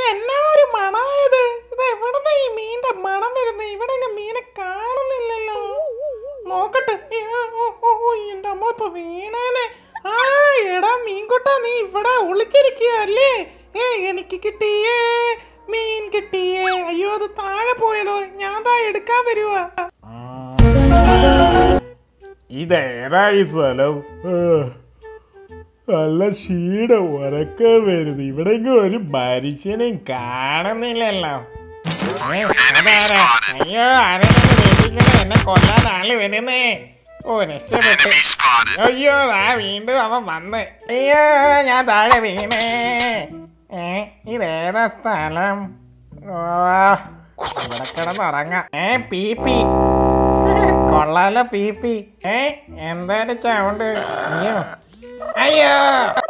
എന്നാ ഒരു മണമായത് ഇത് എവിടുന്ന ഈ മീന്റെ മണം വരുന്നത് ഇവിടെ എങ്ങും മീനെ കാണുന്നില്ലല്ലോ നോക്കട്ടെ ഏ, ഓ, ഓ, ഓ, എന്റെ അമ്മ ഇപ്പൊ വീണേനെ ആ എടാ മീൻകുട്ട നീ ഇവിടെ ഒളിച്ചിരിക്കുക അല്ലേ ഏ എനിക്ക് കിട്ടിയേ മീൻ കിട്ടിയേ അയ്യോ അത് താഴെ പോയല്ലോ ഞാൻ ദാ എടുക്കാൻ വരുവാ ഇതേതാ ഈ സ്ഥലം ഏ, നല്ല ക്ഷീണം ഉറക്കം വരുന്നു ഇവിടെയെങ്കിലും ഒരു മനുഷ്യനെയും കാണുന്നില്ലല്ലോ ഏ, അതാരാ? അയ്യോ ആരെങ്കിലും രക്ഷിക്കണേ എന്നെ കൊല്ലാൻ ആള് വരുന്നേ ഓ രക്ഷപ്പെട്ടു അയ്യോ ദാ വീണ്ടും അവൻ വന്ന് അയ്യോ ഞാൻ താഴെ വീണേ ഏ ഇതേതാ സ്ഥലം ഓ ഇവിടെ കിടന്നുറങ്ങാം ഏ പി പി കൊള്ളാലോ പി പി ഏ എന്തായാലും ചൗണ്ട് അയ്യോ അയ്യോ